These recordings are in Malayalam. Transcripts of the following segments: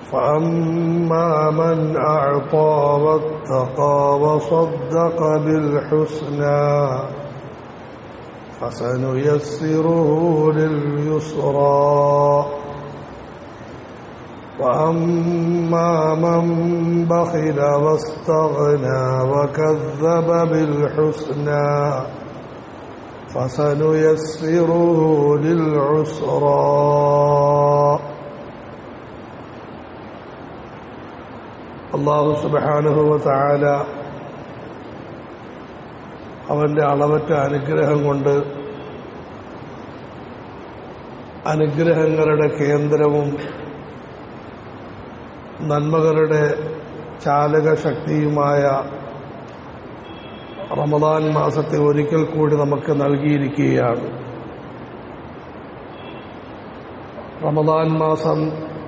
فأما من أعطى واتقى وصدق بالحسنى فسنيسره لليسرى وأما من بخل واستغنى وكذب بالحسنى فسنيسره للعسرى അള്ളാഹു സുബാനുഭവത്തായ അവന്റെ അളവറ്റ അനുഗ്രഹം കൊണ്ട് അനുഗ്രഹങ്ങളുടെ കേന്ദ്രവും നന്മകളുടെ ചാലകശക്തിയുമായ റമദാൻ മാസത്തെ ഒരിക്കൽ കൂടി നമുക്ക് നൽകിയിരിക്കുകയാണ് റമദാൻ മാസം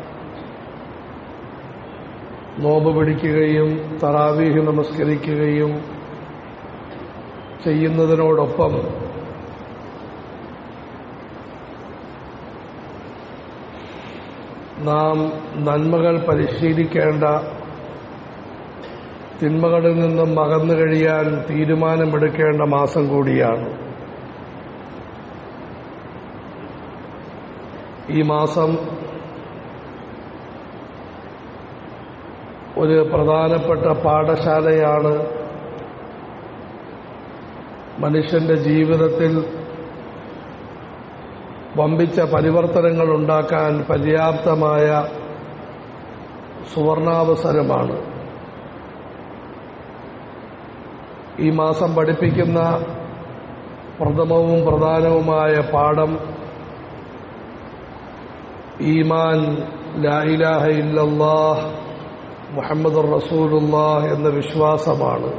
നോമ്പ് പിടിക്കുകയും തറാവീഹ് നമസ്കരിക്കുകയും ചെയ്യുന്നതിനോടൊപ്പം നാം നന്മകൾ പരിശീലിക്കേണ്ട തിന്മകളിൽ നിന്നും അകന്നു കഴിയാൻ തീരുമാനമെടുക്കേണ്ട മാസം കൂടിയാണ് ഈ മാസം ഒരു പ്രധാനപ്പെട്ട പാഠശാലയാണ് മനുഷ്യന്റെ ജീവിതത്തിൽ വമ്പിച്ച പരിവർത്തനങ്ങൾ ഉണ്ടാക്കാൻ പര്യാപ്തമായ സുവർണാവസരമാണ് ഈ മാസം പഠിപ്പിക്കുന്ന പ്രഥമവും പ്രധാനവുമായ പാഠം ഈമാൻ ലായിലാഹ ഇല്ലല്ലാഹ് മുഹമ്മദ് റസൂലുല്ലാഹ് എന്ന വിശ്വാസമാണ്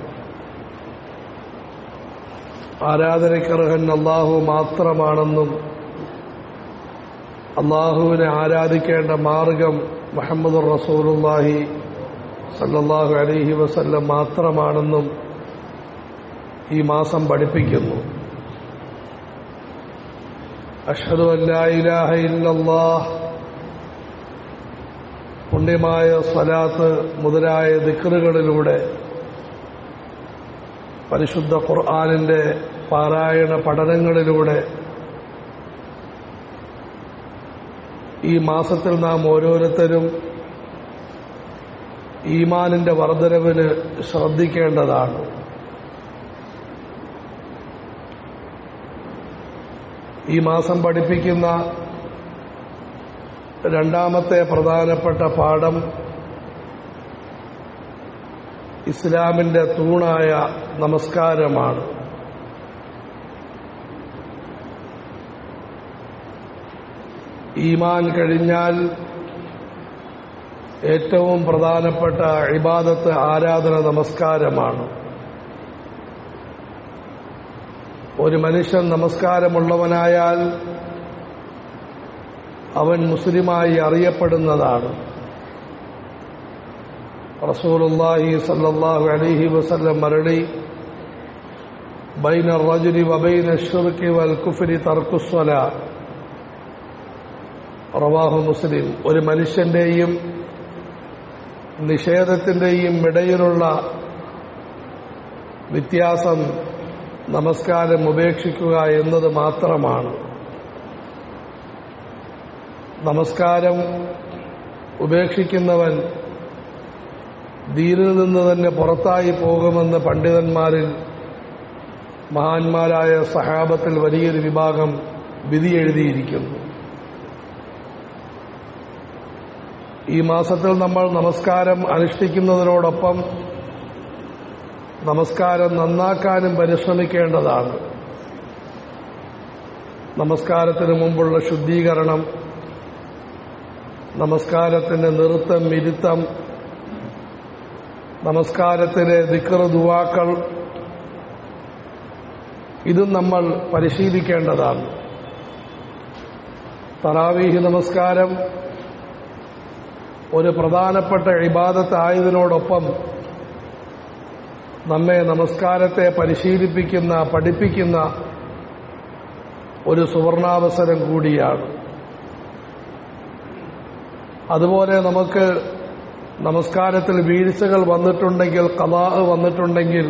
ആരാധനയ്ക്കർഹൻ അള്ളാഹു മാത്രമാണെന്നും അള്ളാഹുവിനെ ആരാധിക്കേണ്ട മാർഗം മുഹമ്മദ് റസൂലുല്ലാഹി സല്ലല്ലാഹു അലൈഹി വസല്ലം മാത്രമാണെന്നും ഈ മാസം പഠിപ്പിക്കുന്നു അഷ്ഹദു അല്ലാ ഇലാഹ ഇല്ലല്ലാഹ് പുണ്യമായ സ്വലാത്ത് മുതലായ ദിക്കറുകളിലൂടെ പരിശുദ്ധ ഖുർആാനിന്റെ പാരായണ പഠനങ്ങളിലൂടെ ഈ മാസത്തിൽ നാം ഓരോരുത്തരും ഈമാനിന്റെ വർധനവിന് ശ്രദ്ധിക്കേണ്ടതാണ് ഈ മാസം പഠിപ്പിക്കുന്ന രണ്ടാമത്തെ പ്രധാനപ്പെട്ട പാഠം ഇസ്ലാമിന്റെ തൂണായ നമസ്കാരമാണ് ഈമാൻ കഴിഞ്ഞാൽ ഏറ്റവും പ്രധാനപ്പെട്ട ഇബാദത്ത് ആരാധന നമസ്കാരമാണ് ഒരു മനുഷ്യൻ നമസ്കാരമുള്ളവനായാൽ അവൻ മുസ്ലിമായി അറിയപ്പെടുന്നതാണ് റസൂലുല്ലാഹി സല്ലല്ലാഹു അലൈഹി വസല്ലം മരളി ബൈന റജുലി വബൈന ഷിർക്കി വൽ കുഫ്രി തർക്കുസ്വല റവാഹു മുസ്ലിം ഒരു മനുഷ്യന്റെയും നിഷേധത്തിന്റെയും ഇടയിലുള്ള വ്യത്യാസം നമസ്കാരം ഉപേക്ഷിക്കുക എന്നത് മാത്രമാണ് നമസ്കാരം ഉപേക്ഷിക്കുന്നവൻ ദീനിൽ നിന്ന് തന്നെ പുറത്തായി പോകുമെന്ന് പണ്ഡിതന്മാരിൽ മഹാന്മാരായ സഹാബത്തിൽ വലിയൊരു വിഭാഗം വിധി എഴുതിയിരിക്കുന്നു ഈ മാസത്തിൽ നമ്മൾ നമസ്കാരം അനുഷ്ഠിക്കുന്നതിനോടൊപ്പം നമസ്കാരം നന്നാക്കാനും പരിശ്രമിക്കേണ്ടതാണ് നമസ്കാരത്തിന് മുമ്പുള്ള ശുദ്ധീകരണം നമസ്കാരത്തിന്റെ നൃത്തം ഇരുത്തം നമസ്കാരത്തിലെ ദിക്കറ് ദുവാക്കൾ ഇതും നമ്മൾ പരിശീലിക്കേണ്ടതാണ് തറാവീഹ് നമസ്കാരം ഒരു പ്രധാനപ്പെട്ട ഇബാദത്തായതിനോടൊപ്പം നമ്മെ നമസ്കാരത്തെ പരിശീലിപ്പിക്കുന്ന പഠിപ്പിക്കുന്ന ഒരു സുവർണാവസരം കൂടിയാണ് അതുപോലെ നമുക്ക് നമസ്കാരത്തിൽ വീഴ്ചകൾ വന്നിട്ടുണ്ടെങ്കിൽ കലാ വന്നിട്ടുണ്ടെങ്കിൽ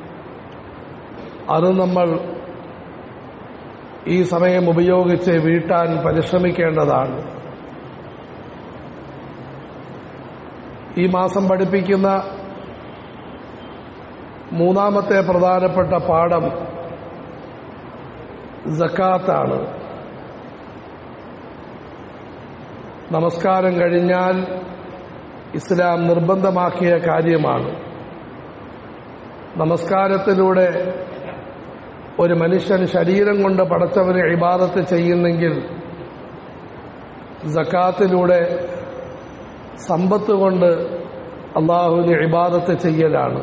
അത് നമ്മൾ ഈ സമയം ഉപയോഗിച്ച് വീട്ടാൻ പരിശ്രമിക്കേണ്ടതാണ് ഈ മാസം പഠിപ്പിക്കുന്ന മൂന്നാമത്തെ പ്രധാനപ്പെട്ട പാഠം ജക്കാത്താണ് നമസ്കാരം കഴിഞ്ഞാൽ ഇസ്ലാം നിർബന്ധമാക്കിയ കാര്യമാണ് നമസ്കാരത്തിലൂടെ ഒരു മനുഷ്യൻ ശരീരം കൊണ്ട് പടച്ചവന് ഇബാദത്ത് ചെയ്യുന്നെങ്കിൽ ജക്കാത്തിലൂടെ സമ്പത്ത് കൊണ്ട് അള്ളാഹുവിന് ഇബാദത്ത് ചെയ്യലാണ്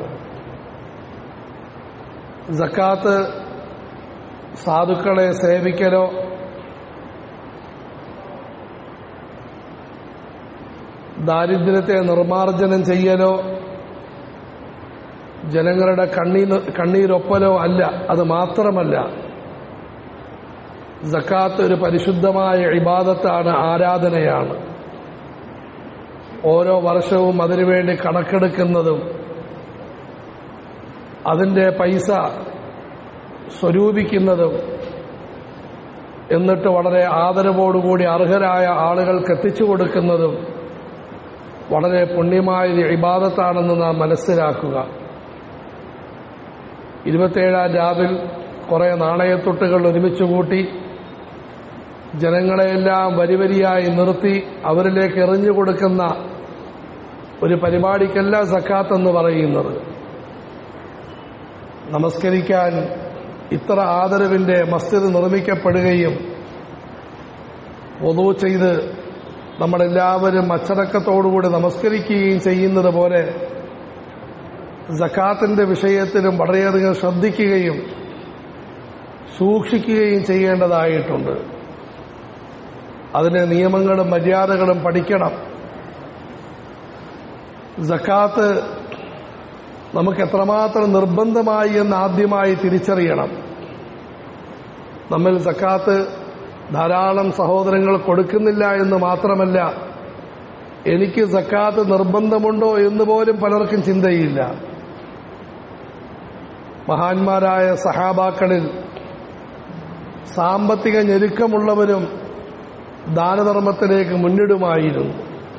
ജക്കാത്ത് സാധുക്കളെ സേവിക്കലോ ദാരിദ്ര്യത്തെ നിർമാർജനം ചെയ്യലോ ജനങ്ങളുടെ കണ്ണീർ കണ്ണീരൊപ്പലോ അല്ല അത് മാത്രമല്ല ജക്കാത്ത് ഒരു പരിശുദ്ധമായ ഇബാദത്താണ് ആരാധനയാണ് ഓരോ വർഷവും അതിനുവേണ്ടി കണക്കെടുക്കുന്നതും അതിന്റെ പൈസ സ്വരൂപിക്കുന്നതും എന്നിട്ട് വളരെ ആദരവോടുകൂടി അർഹരായ ആളുകൾക്ക് എത്തിച്ചു കൊടുക്കുന്നതും വളരെ പുണ്യമായ ഇബാദത്താണെന്ന് നാം മനസ്സിലാക്കുക ഇരുപത്തേഴാം രാവിൽ കുറെ നാണയത്തൊട്ടുകൾ ഒരുമിച്ച് കൂട്ടി ജനങ്ങളെയെല്ലാം വരിവരിയായി നിർത്തി അവരിലേക്ക് എറിഞ്ഞു കൊടുക്കുന്ന ഒരു പരിപാടിക്കല്ല സക്കാത്ത് എന്ന് പറയുന്നത് നമസ്കരിക്കാൻ ഇത്ര ആദരവിന്റെ മസ്ജിദ് നിർമ്മിക്കപ്പെടുകയും ഒതു ചെയ്ത് നമ്മളെല്ലാവരും അച്ചടക്കത്തോടുകൂടി നമസ്കരിക്കുകയും ചെയ്യുന്നത് പോലെ ജക്കാത്തിന്റെ വിഷയത്തിലും വളരെയധികം ശ്രദ്ധിക്കുകയും സൂക്ഷിക്കുകയും ചെയ്യേണ്ടതായിട്ടുണ്ട് അതിന് നിയമങ്ങളും മര്യാദകളും പഠിക്കണം ജക്കാത്ത് നമുക്ക് എത്രമാത്രം നിർബന്ധമായി എന്ന് ആദ്യമായി തിരിച്ചറിയണം നമ്മിൽ സക്കാത്ത് ധാരാളം സഹോദരങ്ങൾ കൊടുക്കുന്നില്ല എന്ന് മാത്രമല്ല എനിക്ക് സക്കാത്ത് നിർബന്ധമുണ്ടോ എന്ന് പോലും പലർക്കും ചിന്തയില്ല മഹാന്മാരായ സഹാബാക്കളിൽ സാമ്പത്തിക ഞെരുക്കമുള്ളവരും ദാനധർമ്മത്തിലേക്ക് മുന്നിടുമായിരുന്നു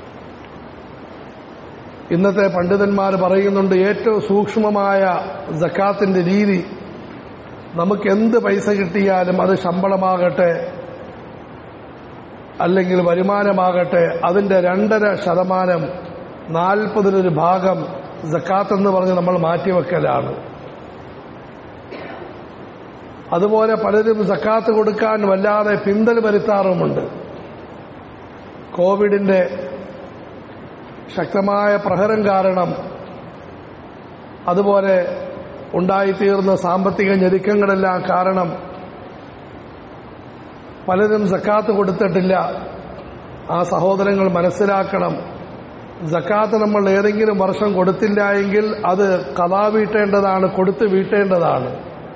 ഇന്നത്തെ പണ്ഡിതന്മാർ പറയുന്നുണ്ട് ഏറ്റവും സൂക്ഷ്മമായ ജക്കാത്തിന്റെ രീതി നമുക്ക് എന്ത് പൈസ കിട്ടിയാലും അത് ശമ്പളമാകട്ടെ അല്ലെങ്കിൽ വരുമാനമാകട്ടെ അതിന്റെ രണ്ടര ശതമാനം നാൽപ്പതിലൊരു ഭാഗം ജക്കാത്ത് എന്ന് പറഞ്ഞ് നമ്മൾ മാറ്റിവെക്കലാണ് അതുപോലെ പലരും സക്കാത്ത് കൊടുക്കാൻ വല്ലാതെ പിന്തൽ വരുത്താറുമുണ്ട് കോവിഡിന്റെ ശക്തമായ പ്രഹരം കാരണം അതുപോലെ ഉണ്ടായിത്തീർന്ന സാമ്പത്തിക ഞെരുക്കങ്ങളെല്ലാം കാരണം പലരും സക്കാത്ത് കൊടുത്തിട്ടില്ല ആ സഹോദരങ്ങൾ മനസ്സിലാക്കണം ജക്കാത്ത് നമ്മൾ ഏതെങ്കിലും വർഷം കൊടുത്തില്ല എങ്കിൽ അത് കഥാ വീട്ടേണ്ടതാണ് കൊടുത്തു വീട്ടേണ്ടതാണ്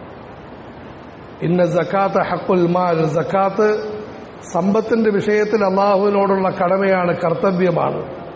ഇന്ന ജക്കാത്ത് ഹക്കുൽ മാൽ ജക്കാത്ത് സമ്പത്തിന്റെ വിഷയത്തിൽ അള്ളാഹുവിനോടുള്ള കടമയാണ് കർത്തവ്യമാണ്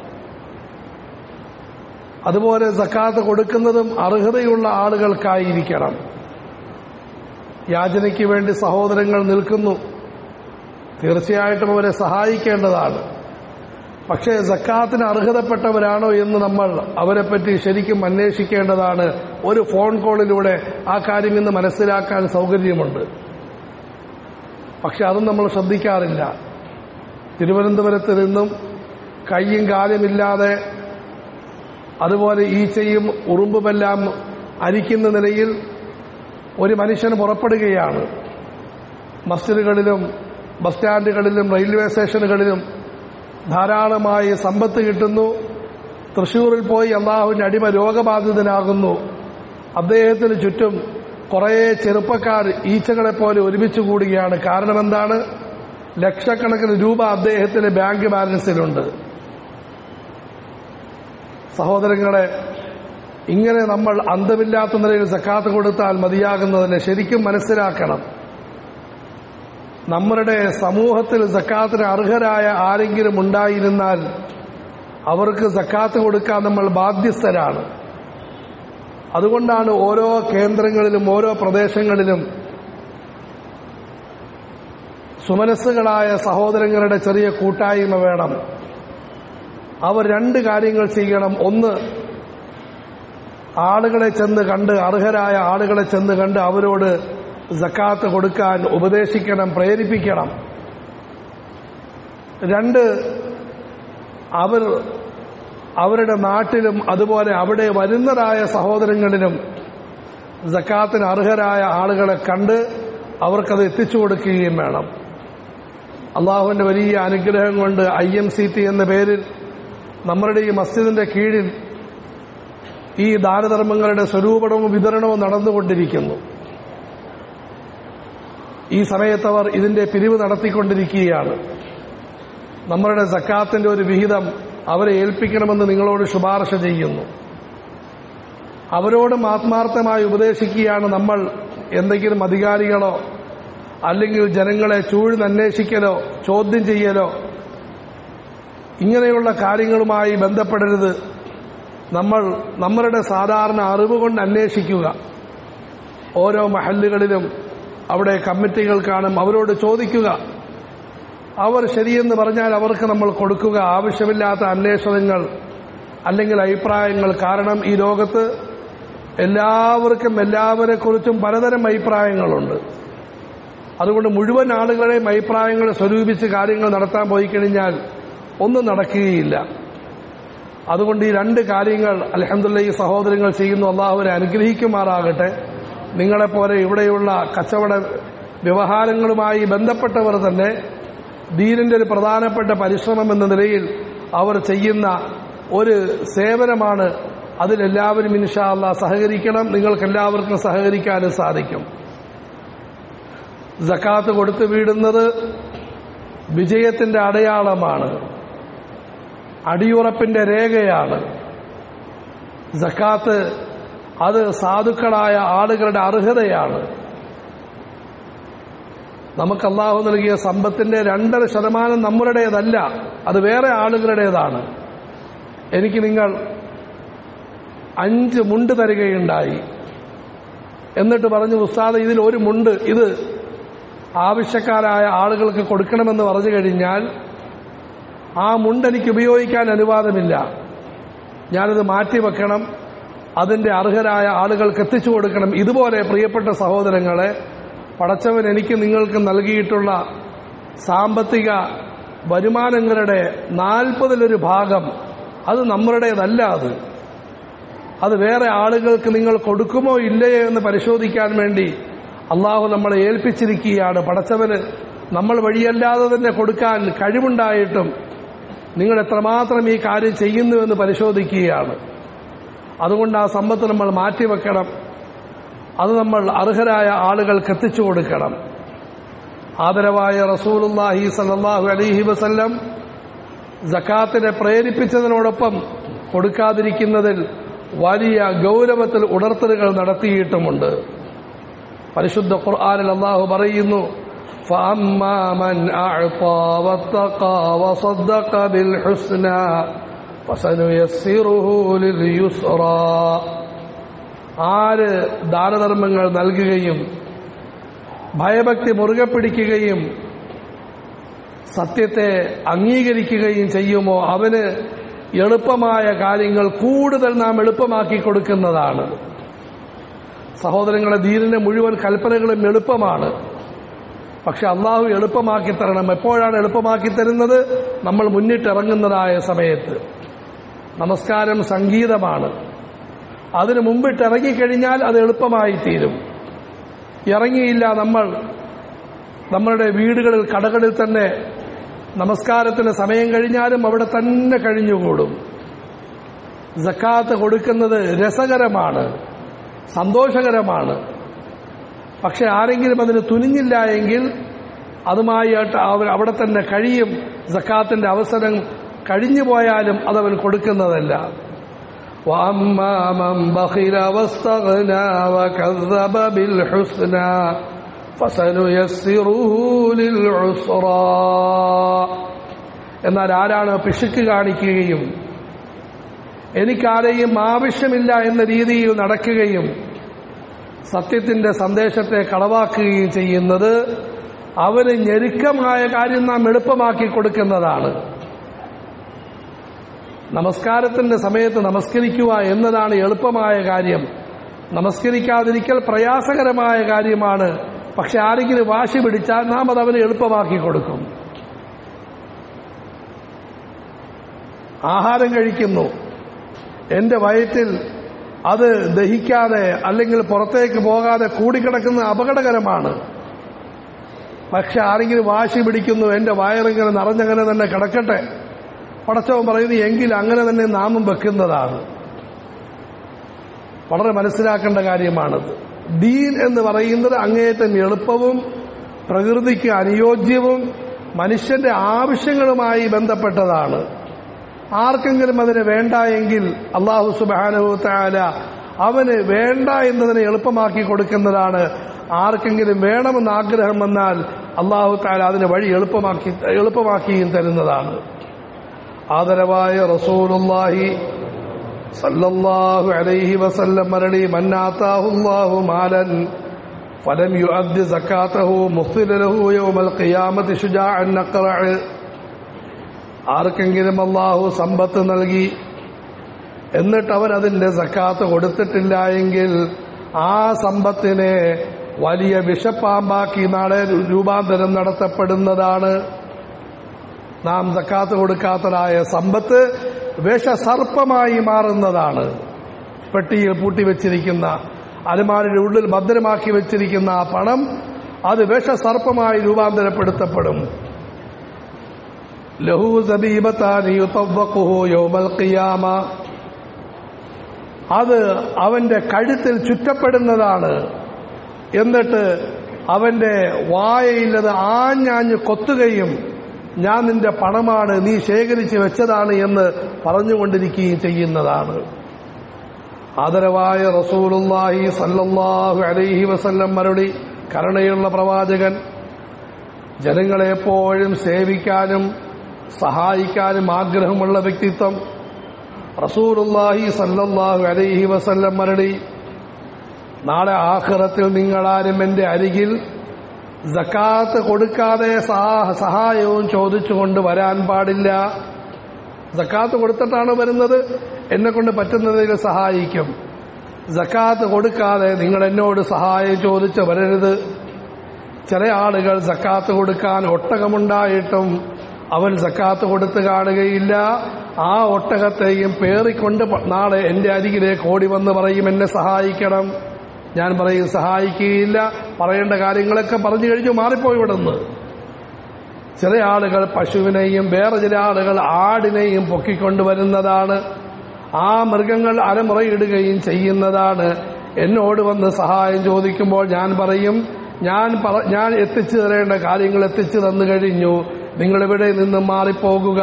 അതുപോലെ സക്കാത്ത് കൊടുക്കുന്നതും അർഹതയുള്ള ആളുകൾക്കായിരിക്കണം യാചനയ്ക്ക് വേണ്ടി സഹോദരങ്ങൾ നിൽക്കുന്നു തീർച്ചയായിട്ടും അവരെ സഹായിക്കേണ്ടതാണ് പക്ഷേ സക്കാത്തിന് അർഹതപ്പെട്ടവരാണോ എന്ന് നമ്മൾ അവരെപ്പറ്റി ശരിക്കും അന്വേഷിക്കേണ്ടതാണ് ഒരു ഫോൺ കോളിലൂടെ ആ കാര്യം ഇന്ന് മനസ്സിലാക്കാൻ സൗകര്യമുണ്ട് പക്ഷെ അതും നമ്മൾ ശ്രദ്ധിക്കാറില്ല തിരുവനന്തപുരത്ത് നിന്നും കയ്യും കാലുമില്ലാതെ അതുപോലെ ഈച്ചയും ഉറുമ്പുമെല്ലാം അരിക്കുന്ന നിലയിൽ ഒരു മനുഷ്യൻ പുറപ്പെടുകയാണ് മസ്ജിദുകളിലും ബസ് സ്റ്റാൻഡുകളിലും റെയിൽവേ സ്റ്റേഷനുകളിലും ധാരാളമായി സമ്പത്ത് കിട്ടുന്നു തൃശൂരിൽ പോയി അള്ളാഹുവിന്റെ അടിമ രോഗബാധിതനാകുന്നു അദ്ദേഹത്തിന് ചുറ്റും കുറേ ചെറുപ്പക്കാർ ഈച്ചകളെ പോലെ ഒരുമിച്ച് കൂടുകയാണ് കാരണം എന്താണ് ലക്ഷക്കണക്കിന് രൂപ അദ്ദേഹത്തിന് ബാങ്ക് ബാലൻസിലുണ്ട് സഹോദരങ്ങളെ ഇങ്ങനെ നമ്മൾ അന്തമില്ലാത്ത നിലയിൽ സക്കാത്ത് കൊടുത്താൽ മതിയാകുന്നതിന് ശരിക്കും മനസ്സിലാക്കണം നമ്മളുടെ സമൂഹത്തിൽ സക്കാത്തിന് അർഹരായ ആരെങ്കിലും ഉണ്ടായിരുന്നാൽ അവർക്ക് സക്കാത്ത് കൊടുക്കാൻ നമ്മൾ ബാധ്യസ്ഥരാണ് അതുകൊണ്ടാണ് ഓരോ കേന്ദ്രങ്ങളിലും ഓരോ പ്രദേശങ്ങളിലും സുമനസ്സുകളായ സഹോദരങ്ങളുടെ ചെറിയ കൂട്ടായ്മ വേണം അവർ രണ്ട് കാര്യങ്ങൾ ചെയ്യണം ഒന്ന് ആളുകളെ ചെന്ന് കണ്ട് അർഹരായ ആളുകളെ ചെന്ന് കണ്ട് അവരോട് സക്കാത്ത് കൊടുക്കാൻ ഉപദേശിക്കണം പ്രേരിപ്പിക്കണം രണ്ട് അവർ അവരുടെ നാട്ടിലും അതുപോലെ അവിടെ വരുന്നതായ സഹോദരങ്ങളിലും സക്കാത്തിന് അർഹരായ ആളുകളെ കണ്ട് അവർക്കത് എത്തിച്ചു കൊടുക്കുകയും വേണം അള്ളാഹുവിന്റെ വലിയ അനുഗ്രഹം കൊണ്ട് ഐ എം സി ടി എന്ന പേരിൽ നമ്മളുടെ ഈ മസ്ജിദിന്റെ കീഴിൽ ഈ ദാനധർമ്മങ്ങളുടെ സ്വരൂപണവും വിതരണവും നടന്നുകൊണ്ടിരിക്കുന്നു ഈ സമയത്ത് അവർ ഇതിന്റെ പിരിവ് നടത്തിക്കൊണ്ടിരിക്കുകയാണ് നമ്മളുടെ സക്കാത്തിന്റെ ഒരു വിഹിതം അവരെ ഏൽപ്പിക്കണമെന്ന് നിങ്ങളോട് ശുപാർശ ചെയ്യുന്നു അവരോടും ആത്മാർത്ഥമായി ഉപദേശിക്കുകയാണ് നമ്മൾ എന്തെങ്കിലും അധികാരികളോ അല്ലെങ്കിൽ ജനങ്ങളെ ചൂഴ്ന്നന്വേഷിക്കലോ ചോദ്യം ചെയ്യലോ ഇങ്ങനെയുള്ള കാര്യങ്ങളുമായി ബന്ധപ്പെടരുത് നമ്മൾ നമ്മളുടെ സാധാരണ അറിവ് കൊണ്ട് അന്വേഷിക്കുക ഓരോ മഹല്ലുകളിലും അവിടെ കമ്മിറ്റികൾ കാണും അവരോട് ചോദിക്കുക അവർ ശരിയെന്ന് പറഞ്ഞാൽ അവർക്ക് നമ്മൾ കൊടുക്കുക ആവശ്യമില്ലാത്ത അന്വേഷണങ്ങൾ അല്ലെങ്കിൽ അഭിപ്രായങ്ങൾ കാരണം ഈ ലോകത്ത് എല്ലാവർക്കും എല്ലാവരെക്കുറിച്ചും പലതരം അഭിപ്രായങ്ങളുണ്ട് അതുകൊണ്ട് മുഴുവൻ ആളുകളെയും അഭിപ്രായങ്ങൾ സ്വരൂപിച്ച് കാര്യങ്ങൾ നടത്താൻ പോയി കഴിഞ്ഞാൽ ഒന്നും നടക്കുകയില്ല അതുകൊണ്ട് ഈ രണ്ട് കാര്യങ്ങൾ അലഹമുല്ല ഈ സഹോദരങ്ങൾ ചെയ്യുന്നു അള്ളാഹുവിനെ അനുഗ്രഹിക്കുമാറാകട്ടെ നിങ്ങളെപ്പോലെ ഇവിടെയുള്ള കച്ചവട വ്യവഹാരങ്ങളുമായി ബന്ധപ്പെട്ടവർ തന്നെ ദീനിന്റെ ഒരു പ്രധാനപ്പെട്ട പരിശ്രമം എന്ന നിലയിൽ അവർ ചെയ്യുന്ന ഒരു സേവനമാണ് അതിലെല്ലാവരും ഇൻഷാ അള്ളാ സഹകരിക്കണം നിങ്ങൾക്കെല്ലാവർക്കും സഹകരിക്കാനും സാധിക്കും ജക്കാത്ത് കൊടുത്തു വീടുന്നത് വിജയത്തിന്റെ അടയാളമാണ് അടിയുറപ്പിന്റെ രേഖയാണ് ജക്കാത്ത് അത് സാധുക്കളായ ആളുകളുടെ അർഹതയാണ് നമുക്ക് അള്ളാഹു നൽകിയ സമ്പത്തിന്റെ രണ്ടര ശതമാനം നമ്മുടേതല്ല അത് വേറെ ആളുകളുടേതാണ് എനിക്ക് നിങ്ങൾ അഞ്ച് മുണ്ട് തരികയുണ്ടായി എന്നിട്ട് പറഞ്ഞു ഉസ്താദ് ഇതിൽ ഒരു മുണ്ട് ഇത് ആവശ്യക്കാരായ ആളുകൾക്ക് കൊടുക്കണമെന്ന് പറഞ്ഞു കഴിഞ്ഞാൽ ആ മുണ്ട് എനിക്ക് ഉപയോഗിക്കാൻ അനുവാദമില്ല ഞാനത് മാറ്റിവെക്കണം അതിന്റെ അർഹരായ ആളുകൾക്ക് എത്തിച്ചു കൊടുക്കണം ഇതുപോലെ പ്രിയപ്പെട്ട സഹോദരങ്ങളെ പടച്ചവൻ എനിക്ക് നിങ്ങൾക്ക് നൽകിയിട്ടുള്ള സാമ്പത്തിക വരുമാനങ്ങളുടെ നാൽപ്പതിലൊരു ഭാഗം അത് നമ്മളുടേതല്ല അത് അത് വേറെ ആളുകൾക്ക് നിങ്ങൾ കൊടുക്കുമോ ഇല്ലയോ എന്ന് പരിശോധിക്കാൻ വേണ്ടി അള്ളാഹു നമ്മളെ ഏൽപ്പിച്ചിരിക്കുകയാണ് പടച്ചവന് നമ്മൾ വഴിയല്ലാതെ തന്നെ കൊടുക്കാൻ കഴിവുണ്ടായിട്ടും നിങ്ങൾ എത്രമാത്രം ഈ കാര്യം ചെയ്യുന്നുവെന്ന് പരിശോധിക്കുകയാണ് അതുകൊണ്ട് ആ സമ്പത്ത് നമ്മൾ മാറ്റിവെക്കണം അത് നമ്മൾ അർഹരായ ആളുകൾക്ക് എത്തിച്ചു കൊടുക്കണം ആദരവായ റസൂലുല്ലാഹി സല്ലാഹു അലൈഹി വസല്ലം ജക്കാത്തിനെ പ്രേരിപ്പിച്ചതിനോടൊപ്പം കൊടുക്കാതിരിക്കുന്നതിൽ വലിയ ഗൗരവത്തിൽ ഉണർത്തലുകൾ നടത്തിയിട്ടുമുണ്ട് പരിശുദ്ധ ഖുർആാനിൽ അള്ളാഹു പറയുന്നു فأما من أعطى واتقى وصدق بالحسنى فسنيسره لليسرى ആര് ദാനധർമ്മങ്ങൾ നൽകുകയും ഭയഭക്തി മുറുകെ പിടിക്കുകയും സത്യത്തെ അംഗീകരിക്കുകയും ചെയ്യുമോ അവന് എളുപ്പമായ കാര്യങ്ങൾ കൂടുതൽ നാം എളുപ്പമാക്കി കൊടുക്കുന്നതാണ് സഹോദരങ്ങളെ ദീനിന്റെ മുഴുവൻ കൽപ്പനകളും എളുപ്പമാണ് പക്ഷെ അള്ളാഹു എളുപ്പമാക്കി തരണം എപ്പോഴാണ് എളുപ്പമാക്കി തരുന്നത് നമ്മൾ മുന്നിട്ടിറങ്ങുന്നതായ സമയത്ത് നമസ്കാരം സംഗീതമാണ് അതിനു മുമ്പിട്ട് ഇറങ്ങിക്കഴിഞ്ഞാൽ അത് എളുപ്പമായി തീരും ഇറങ്ങിയില്ല നമ്മൾ നമ്മളുടെ വീടുകളിൽ കടകളിൽ തന്നെ നമസ്കാരത്തിന് സമയം കഴിഞ്ഞാലും അവിടെ തന്നെ കഴിഞ്ഞുകൂടും ജക്കാത്ത് കൊടുക്കുന്നത് രസകരമാണ് സന്തോഷകരമാണ് പക്ഷെ ആരെങ്കിലും അതിന് തുനിഞ്ഞില്ല എങ്കിൽ അതുമായിട്ട് അവർ അവിടെ തന്നെ കഴിയും ജക്കാത്തിന്റെ അവസരം കഴിഞ്ഞു പോയാലും അതവൻ കൊടുക്കുന്നതല്ല وأما من بخل واستغنى وكذب بالحسنى فسنيسره للعسرى എന്നാൽ ആരാണ് പിശുക്ക് കാണിക്കുകയും എനിക്കാരെയും ആവശ്യമില്ല എന്ന രീതിയിൽ നടക്കുകയും സത്യത്തിന്റെ സന്ദേശത്തെ കളവാക്കുകയും ചെയ്യുന്നത് അവന് ഞെരുക്കമായ കാര്യം നാം എളുപ്പമാക്കി കൊടുക്കുന്നതാണ് നമസ്കാരത്തിന്റെ സമയത്ത് നമസ്കരിക്കുക എന്നതാണ് എളുപ്പമായ കാര്യം നമസ്കരിക്കാതിരിക്കൽ പ്രയാസകരമായ കാര്യമാണ് പക്ഷെ ആരെങ്കിലും വാശി പിടിച്ചാൽ നാം അത് അവന് എളുപ്പമാക്കി കൊടുക്കും ആഹാരം കഴിക്കുന്നു എന്റെ വയറ്റിൽ അത് ദഹിക്കാതെ അല്ലെങ്കിൽ പുറത്തേക്ക് പോകാതെ കൂടിക്കിടക്കുന്നത് അപകടകരമാണ് പക്ഷെ ആരെങ്കിലും വാശി പിടിക്കുന്നു എന്റെ വയറിങ്ങനെ നിറഞ്ഞങ്ങനെ തന്നെ കിടക്കട്ടെ പടച്ചവൻ പറയുന്നു എങ്കിൽ അങ്ങനെ തന്നെ നാമം വെക്കുന്നതാണ് വളരെ മനസ്സിലാക്കേണ്ട കാര്യമാണത് ദീൻ എന്ന് പറയുന്നത് അങ്ങേയറ്റം എളുപ്പവും പ്രകൃതിക്ക് അനുയോജ്യവും മനുഷ്യന്റെ ആവശ്യങ്ങളുമായി ബന്ധപ്പെട്ടതാണ് ആർക്കെങ്കിലും അതിന് വേണ്ട എങ്കിൽ അള്ളാഹു സുബാനുത്താല അവന് വേണ്ട എന്നതിനെ എളുപ്പമാക്കി കൊടുക്കുന്നതാണ് ആർക്കെങ്കിലും വേണമെന്ന് ആഗ്രഹം വന്നാൽ അള്ളാഹു താല അതിന് വഴി എളുപ്പമാക്കി എളുപ്പമാക്കിയും തരുന്നതാണ് ആദരവായ റസൂലുല്ലാഹി സല്ലല്ലാഹു അലൈഹി വസല്ലം മരളി മന്നാത്താഹുല്ലാഹു മാലൻ ഫലം യുഅദ്ദി സക്കാത്തഹു മുഖ്തില ലഹു യൗമൽ ഖിയാമത്തി ശുജാഅൻ നഖറഅ ആർക്കെങ്കിലും അള്ളാഹു സമ്പത്ത് നൽകി എന്നിട്ട് അവൻ അതിന്റെ സക്കാത്ത് കൊടുത്തിട്ടില്ല എങ്കിൽ ആ സമ്പത്തിനെ വലിയ വിഷപ്പാമ്പാക്കി നാളെ രൂപാന്തരം നടത്തപ്പെടുന്നതാണ് നാം സക്കാത്ത് കൊടുക്കാത്തതായ സമ്പത്ത് വിഷസർപ്പമായി മാറുന്നതാണ് പെട്ടിയിൽ പൂട്ടിവെച്ചിരിക്കുന്ന അലമാരിയുടെ ഉള്ളിൽ ഭദ്രമാക്കി വെച്ചിരിക്കുന്ന ആ പണം അത് വിഷസർപ്പമായി രൂപാന്തരപ്പെടുത്തപ്പെടും ലഹു സബീബത്താനി യുതവ്വഖുഹു യൗമൽ ഖിയാമ അത് അവന്റെ കഴുത്തിൽ ചുറ്റപ്പെടുന്നതാണ് എന്നിട്ട് അവന്റെ വായയിൽ അത് ആഞ്ഞാഞ്ഞ് കൊത്തുകയും ഞാൻ നിന്റെ പണമാണ് നീ ശേഖരിച്ച് വെച്ചതാണ് എന്ന് പറഞ്ഞുകൊണ്ടിരിക്കുകയും ചെയ്യുന്നതാണ് ആദരവായ റസൂലുല്ലാഹി സല്ലല്ലാഹു അലൈഹി വസല്ലം മറുപടി കരുണയുള്ള പ്രവാചകൻ ജനങ്ങളെ എപ്പോഴും സേവിക്കാനും സഹായിക്കാനും ആഗ്രഹമുള്ള വ്യക്തിത്വം റസൂലുല്ലാഹി സല്ലല്ലാഹു അലൈഹി വസല്ലം മരടി നാളെ ആഖിറത്തിൽ നിങ്ങളാരും എന്റെ അരികിൽ ജക്കാത്ത് കൊടുക്കാതെ സഹായവും ചോദിച്ചുകൊണ്ട് വരാൻ പാടില്ല ജക്കാത്ത് കൊടുത്തിട്ടാണ് വരുന്നത് എന്നെ കൊണ്ട് പറ്റുന്നതിൽ സഹായിക്കും ജക്കാത്ത് കൊടുക്കാതെ നിങ്ങൾ എന്നോട് സഹായം ചോദിച്ച് വരരുത് ചില ആളുകൾ സക്കാത്ത് കൊടുക്കാൻ ഒട്ടകമുണ്ടായിട്ടും അവൻ സക്കാത്ത് കൊടുത്ത് കാണുകയില്ല ആ ഒട്ടകത്തെയും പേറിക്കൊണ്ട് നാളെ എന്റെ അരികിലേക്ക് ഓടി വന്ന് പറയും എന്നെ സഹായിക്കണം ഞാൻ പറയും സഹായിക്കുകയില്ല പറയേണ്ട കാര്യങ്ങളൊക്കെ പറഞ്ഞു കഴിഞ്ഞു മാറിപ്പോയി വിടുന്നു ചില ആളുകൾ പശുവിനെയും വേറെ ചില ആളുകൾ ആടിനെയും പൊക്കിക്കൊണ്ടുവരുന്നതാണ് ആ മൃഗങ്ങൾ അരമുറയിടുകയും ചെയ്യുന്നതാണ് എന്നോട് വന്ന് സഹായം ചോദിക്കുമ്പോൾ ഞാൻ പറയും ഞാൻ ഞാൻ എത്തിച്ചു തരേണ്ട കാര്യങ്ങൾ എത്തിച്ചു തന്നു കഴിഞ്ഞു നിങ്ങളിവിടെ നിന്ന് മാറിപ്പോകുക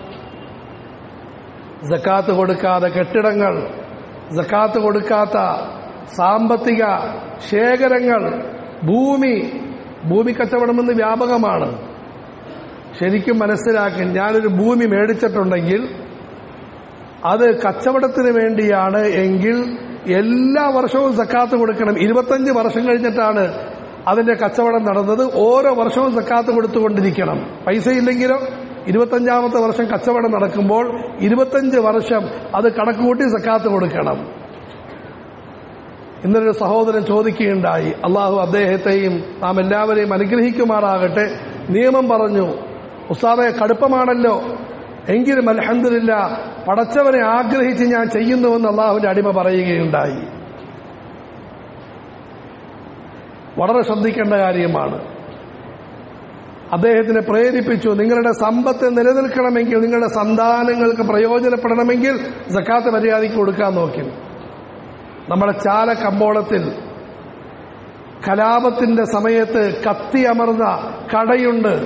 ജക്കാത്ത് കൊടുക്കാതെ കെട്ടിടങ്ങൾ ജക്കാത്ത് കൊടുക്കാത്ത സാമ്പത്തിക ശേഖരങ്ങൾ ഭൂമി ഭൂമി കച്ചവടമെന്ന് വ്യാപകമാണ് ശരിക്കും മനസ്സിലാക്കി ഞാനൊരു ഭൂമി മേടിച്ചിട്ടുണ്ടെങ്കിൽ അത് കച്ചവടത്തിന് വേണ്ടിയാണ് എങ്കിൽ എല്ലാ വർഷവും സക്കാത്ത് കൊടുക്കണം ഇരുപത്തഞ്ച് വർഷം കഴിഞ്ഞിട്ടാണ് അതിന്റെ കച്ചവടം നടന്നത് ഓരോ വർഷവും സക്കാത്ത് കൊടുത്തുകൊണ്ടിരിക്കണം പൈസ ഇല്ലെങ്കിലോ ഇരുപത്തഞ്ചാമത്തെ വർഷം കച്ചവടം നടക്കുമ്പോൾ ഇരുപത്തഞ്ച് വർഷം അത് കണക്കുകൂട്ടി സക്കാത്ത് കൊടുക്കണം ഇന്നൊരു സഹോദരൻ ചോദിക്കുകയുണ്ടായി അള്ളാഹു അദ്ദേഹത്തെയും നാം എല്ലാവരെയും അനുഗ്രഹിക്കുമാറാകട്ടെ നിയമം പറഞ്ഞു ഉസ്താദെ കടുപ്പമാണല്ലോ എങ്കിലും അലഹമില്ല പടച്ചവനെ ആഗ്രഹിച്ച് ഞാൻ ചെയ്യുന്നുവെന്ന് അള്ളാഹുവിന്റെ അടിമ പറയുകയുണ്ടായി വളരെ ശ്രദ്ധിക്കേണ്ട കാര്യമാണ് അദ്ദേഹത്തിനെ പ്രേരിപ്പിച്ചു നിങ്ങളുടെ സമ്പത്ത് നിലനിൽക്കണമെങ്കിൽ നിങ്ങളുടെ സന്താനങ്ങൾക്ക് പ്രയോജനപ്പെടണമെങ്കിൽ സക്കാത്ത് മര്യാദയ്ക്ക് കൊടുക്കാൻ നോക്കി നമ്മുടെ ചാല കമ്പോളത്തിൽ കലാപത്തിന്റെ സമയത്ത് കത്തിയമർന്ന കടയുണ്ട്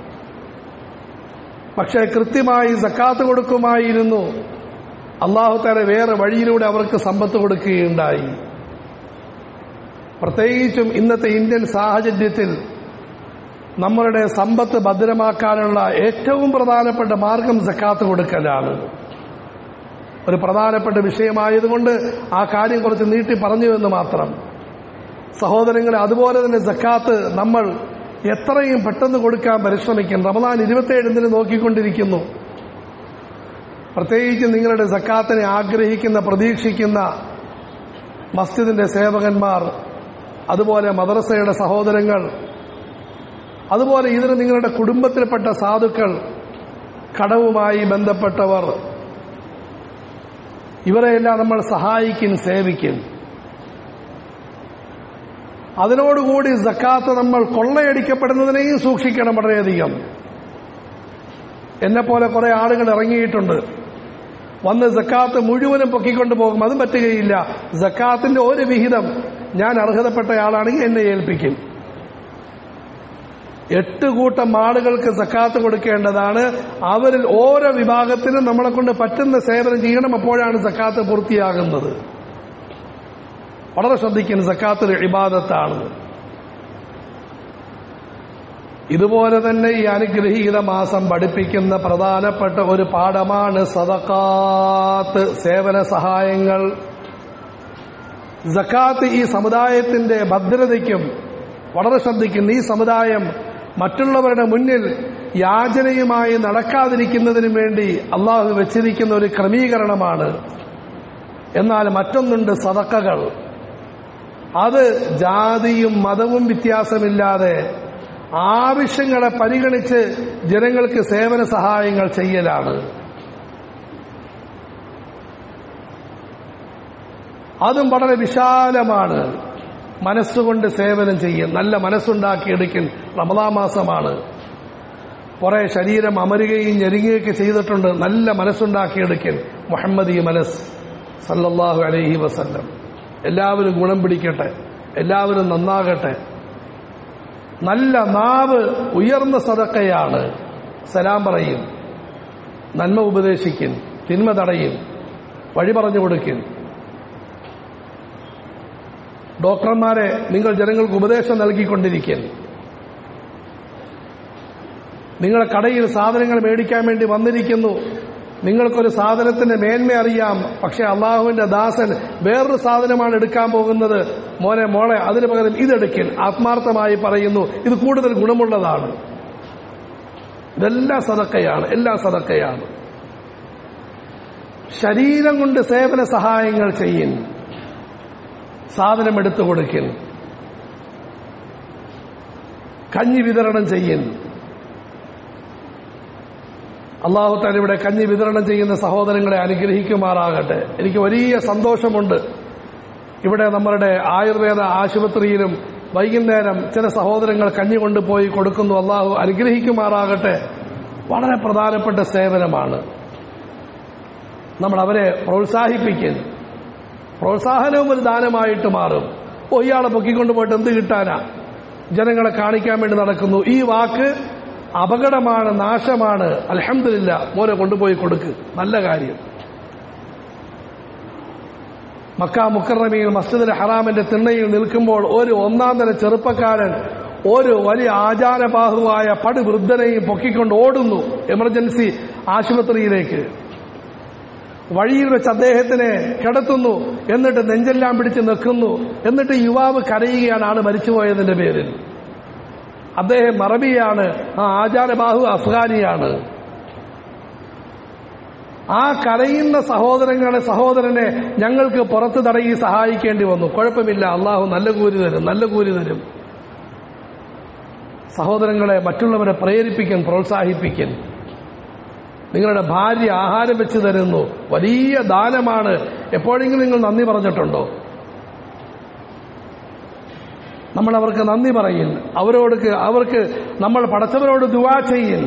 പക്ഷേ കൃത്യമായി സക്കാത്ത് കൊടുക്കുമായിരുന്നു അള്ളാഹു താല വേറെ വഴിയിലൂടെ അവർക്ക് സമ്പത്ത് കൊടുക്കുകയുണ്ടായി പ്രത്യേകിച്ചും ഇന്നത്തെ ഇന്ത്യൻ സാഹചര്യത്തിൽ നമ്മളുടെ സമ്പത്ത് ഭദ്രമാക്കാനുള്ള ഏറ്റവും പ്രധാനപ്പെട്ട മാർഗം സക്കാത്ത് കൊടുക്കലാണ് ഒരു പ്രധാനപ്പെട്ട വിഷയമായതുകൊണ്ട് ആ കാര്യം കുറച്ച് നീട്ടി പറഞ്ഞു എന്ന് മാത്രം സഹോദരങ്ങളെ അതുപോലെ തന്നെ സക്കാത്ത് നമ്മൾ എത്രയും പെട്ടെന്ന് കൊടുക്കാൻ പരിശ്രമിക്കും റമദാൻ ഇരുപത്തിയേഴിന് നോക്കിക്കൊണ്ടിരിക്കുന്നു പ്രത്യേകിച്ച് നിങ്ങളുടെ സക്കാത്തിനെ ആഗ്രഹിക്കുന്ന പ്രതീക്ഷിക്കുന്ന മസ്ജിദിന്റെ സേവകന്മാർ അതുപോലെ മദ്രസയുടെ സഹോദരങ്ങൾ അതുപോലെ ഇതിന് നിങ്ങളുടെ കുടുംബത്തിൽപ്പെട്ട സാധുക്കൾ കടവുമായി ബന്ധപ്പെട്ടവർ ഇവരെയെല്ലാം നമ്മൾ സഹായിക്കും സേവിക്കും അതിനോടുകൂടി സക്കാത്ത് നമ്മൾ കൊള്ളയടിക്കപ്പെടുന്നതിനെയും സൂക്ഷിക്കണം വളരെയധികം എന്നെപ്പോലെ കുറെ ആളുകൾ ഇറങ്ങിയിട്ടുണ്ട് വന്ന് സക്കാത്ത് മുഴുവനും പൊക്കിക്കൊണ്ട് പോകും അതും പറ്റുകയില്ല സക്കാത്തിന്റെ ഒരു വിഹിതം ഞാൻ അർഹതപ്പെട്ട ആളാണെങ്കിൽ എന്നെ ഏൽപ്പിക്കും എട്ട് കൂട്ടം ആളുകൾക്ക് സക്കാത്ത് കൊടുക്കേണ്ടതാണ് അവരിൽ ഓരോ വിഭാഗത്തിനും നമ്മളെ കൊണ്ട് പറ്റുന്ന സേവനം ചെയ്യണം അപ്പോഴാണ് സക്കാത്ത് പൂർത്തിയാകുന്നത് വളരെ ശ്രദ്ധിക്കുന്ന സക്കാത്ത് ഒരു ഇബാദത്താണ് ഇതുപോലെ തന്നെ ഈ അനുഗ്രഹീത മാസം പഠിപ്പിക്കുന്ന പ്രധാനപ്പെട്ട ഒരു പാഠമാണ് സദക്കാത്ത് സേവന സഹായങ്ങൾ സക്കാത്ത് ഈ സമുദായത്തിന്റെ ഭദ്രതയ്ക്കും വളരെ ശ്രദ്ധിക്കുന്ന ഈ സമുദായം മറ്റുള്ളവരുടെ മുന്നിൽ യാചനയുമായി നടക്കാതിരിക്കുന്നതിനു വേണ്ടി അള്ളാഹു വെച്ചിരിക്കുന്ന ഒരു ക്രമീകരണമാണ് എന്നാൽ മറ്റൊന്നുണ്ട് സതക്കകൾ അത് ജാതിയും മതവും വ്യത്യാസമില്ലാതെ ആവശ്യങ്ങളെ പരിഗണിച്ച് ജനങ്ങൾക്ക് സേവന സഹായങ്ങൾ ചെയ്യലാണ് അതും വളരെ വിശാലമാണ് മനസ്സുകൊണ്ട് സേവനം ചെയ്യും നല്ല മനസ്സുണ്ടാക്കിയെടുക്കും റമദാ മാസമാണ് കുറെ ശരീരം അമരുകയും ഞെരുങ്ങുകയൊക്കെ ചെയ്തിട്ടുണ്ട് നല്ല മനസ്സുണ്ടാക്കിയെടുക്കൽ മുഹമ്മദ് ഈ മനസ്സ് സല്ലല്ലാഹു അലൈഹി വസല്ലം എല്ലാവരും ഗുണം പിടിക്കട്ടെ എല്ലാവരും നന്നാകട്ടെ നല്ല നാവ് ഉയർന്ന സതക്കയാണ് സലാം പറയും നന്മ ഉപദേശിക്കും തിന്മ തടയും വഴി പറഞ്ഞു കൊടുക്കും ഡോക്ടർമാരെ നിങ്ങൾ ജനങ്ങൾക്ക് ഉപദേശം നൽകിക്കൊണ്ടിരിക്കും നിങ്ങളെ കടയിൽ സാധനങ്ങൾ മേടിക്കാൻ വേണ്ടി വന്നിരിക്കുന്നു നിങ്ങൾക്കൊരു സാധനത്തിന്റെ മേന്മ അറിയാം പക്ഷെ അള്ളാഹുവിന്റെ ദാസൻ വേറൊരു സാധനമാണ് എടുക്കാൻ പോകുന്നത് മോനെ മോളെ അതിന് പകരം ഇതെടുക്കൽ ആത്മാർത്ഥമായി പറയുന്നു ഇത് കൂടുതൽ ഗുണമുള്ളതാണ് ഇതെല്ലാം സതക്കയാണ് എല്ലാം സതക്കയാണ് ശരീരം കൊണ്ട് സേവന സഹായങ്ങൾ ചെയ്യും സാധനം എടുത്തു കൊടുക്കൽ കഞ്ഞി വിതരണം ചെയ്യൽ അള്ളാഹു താൻ ഇവിടെ കഞ്ഞി വിതരണം ചെയ്യുന്ന സഹോദരങ്ങളെ അനുഗ്രഹിക്കുമാറാകട്ടെ എനിക്ക് വലിയ സന്തോഷമുണ്ട് ഇവിടെ നമ്മളുടെ ആയുർവേദ ആശുപത്രിയിലും വൈകുന്നേരം ചില സഹോദരങ്ങൾ കഞ്ഞി കൊണ്ടുപോയി കൊടുക്കുന്നു അള്ളാഹു അനുഗ്രഹിക്കുമാറാകട്ടെ വളരെ പ്രധാനപ്പെട്ട സേവനമാണ് നമ്മൾ അവരെ പ്രോത്സാഹിപ്പിക്കും പ്രോത്സാഹനവും ഒരു ദാനമായിട്ട് മാറും ഓ ഇയാളെ പൊക്കിക്കൊണ്ട് പോയിട്ട് എന്ത് കിട്ടാനാ ജനങ്ങളെ കാണിക്കാൻ വേണ്ടി നടക്കുന്നു ഈ വാക്ക് അപകടമാണ് നാശമാണ് അലഹമില്ല മോനെ കൊണ്ടുപോയി കൊടുക്ക് നല്ല കാര്യം മക്ക മുക്കറമയിൽ മസ്ജിദുൽ ഹറാമിന്റെ തിണ്ണയിൽ നിൽക്കുമ്പോൾ ഒരു ഒന്നാം തര ചെറുപ്പക്കാരൻ ഒരു വലിയ ആചാരബാഹുവായ പടുവൃദ്ധനെയും പൊക്കിക്കൊണ്ട് ഓടുന്നു എമർജൻസി ആശുപത്രിയിലേക്ക് വഴിയിൽ വെച്ച് അദ്ദേഹത്തിനെ കിടത്തുന്നു എന്നിട്ട് നെഞ്ചെല്ലാം പിടിച്ച് നിൽക്കുന്നു എന്നിട്ട് യുവാവ് കരയുകയാണ് ആള് മരിച്ചുപോയതിന്റെ പേരിൽ അദ്ദേഹം മറബിയാണ് ആ ആചാരബാഹു അഫ്ഗാനിയാണ് ആ കരയുന്ന സഹോദരങ്ങളെ സഹോദരനെ ഞങ്ങൾക്ക് പുറത്ത് തടയി സഹായിക്കേണ്ടി വന്നു കുഴപ്പമില്ല അള്ളാഹു നല്ല കൂലി തരും നല്ല കൂലി തരും സഹോദരങ്ങളെ മറ്റുള്ളവരെ പ്രേരിപ്പിക്കാൻ പ്രോത്സാഹിപ്പിക്കാൻ നിങ്ങളുടെ ഭാര്യ ആഹാരം വെച്ച് തരുന്നു വലിയ ദാനമാണ് എപ്പോഴെങ്കിലും നിങ്ങൾ നന്ദി പറഞ്ഞിട്ടുണ്ടോ നമ്മൾ അവർക്ക് നന്ദി പറയും അവരോട് അവർക്ക് നമ്മൾ പടച്ചവരോട് ദുവാ ചെയ്യും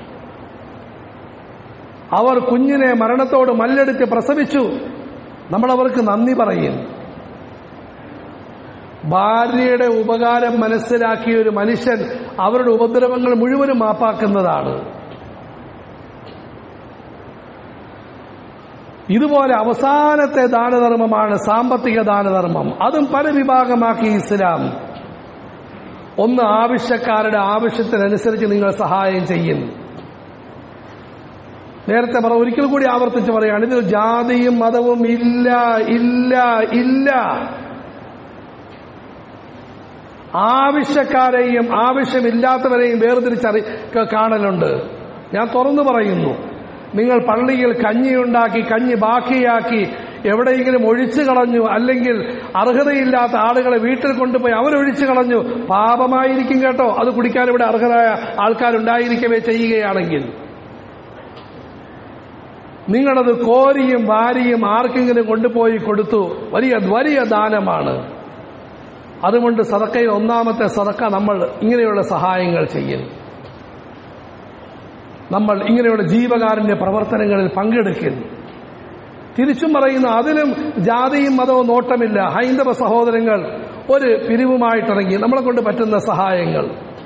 അവർ കുഞ്ഞിനെ മരണത്തോട് മല്ലെടുത്ത് പ്രസവിച്ചു നമ്മൾ അവർക്ക് നന്ദി പറയും ഭാര്യയുടെ ഉപകാരം മനസ്സിലാക്കിയ ഒരു മനുഷ്യൻ അവരുടെ ഉപദ്രവങ്ങൾ മുഴുവനും മാപ്പാക്കുന്നതാണ് ഇതുപോലെ അവസാനത്തെ ദാനധർമ്മമാണ് സാമ്പത്തിക ദാനധർമ്മം അതും പല വിഭാഗമാക്കി ഇസ്ലാം ഒന്ന് ആവശ്യക്കാരുടെ ആവശ്യത്തിനനുസരിച്ച് നിങ്ങൾ സഹായം ചെയ്യും നേരത്തെ പറ ഒരിക്കൽ കൂടി ആവർത്തിച്ച് പറയുകയാണ് ഇതിൽ ജാതിയും മതവും ഇല്ല ഇല്ല ഇല്ല ആവശ്യക്കാരെയും ആവശ്യമില്ലാത്തവരെയും വേർതിരിച്ചറി ക- കാണലുണ്ട് ഞാൻ തുറന്നു പറയുന്നു നിങ്ങൾ പള്ളിയിൽ കഞ്ഞിയുണ്ടാക്കി കഞ്ഞി ബാക്കിയാക്കി എവിടെയെങ്കിലും ഒഴിച്ചു കളഞ്ഞു അല്ലെങ്കിൽ അർഹതയില്ലാത്ത ആളുകളെ വീട്ടിൽ കൊണ്ടുപോയി അവരൊഴിച്ചു കളഞ്ഞു പാപമായിരിക്കും കേട്ടോ അത് കുടിക്കാൻ ഇവിടെ അർഹരായ ആൾക്കാരുണ്ടായിരിക്കവേ ചെയ്യുകയാണെങ്കിൽ നിങ്ങളത് കോരിയും വാരിയും ആർക്കെങ്കിലും കൊണ്ടുപോയി കൊടുത്തു വലിയ വലിയ ദാനമാണ് അതുകൊണ്ട് സദക്കയിൽ ഒന്നാമത്തെ സദക്ക നമ്മൾ ഇങ്ങനെയുള്ള സഹായങ്ങൾ ചെയ്യും നമ്മൾ ഇങ്ങനെയുള്ള ജീവകാരുണ്യ പ്രവർത്തനങ്ങളിൽ പങ്കെടുക്കുന്നു തിരിച്ചും പറയുന്നു അതിലും ജാതിയും മതവും നോട്ടമില്ല ഹൈന്ദവ സഹോദരങ്ങൾ ഒരു പിരിവുമായിട്ടിറങ്ങി നമ്മളെ കൊണ്ട് പറ്റുന്ന സഹായങ്ങൾ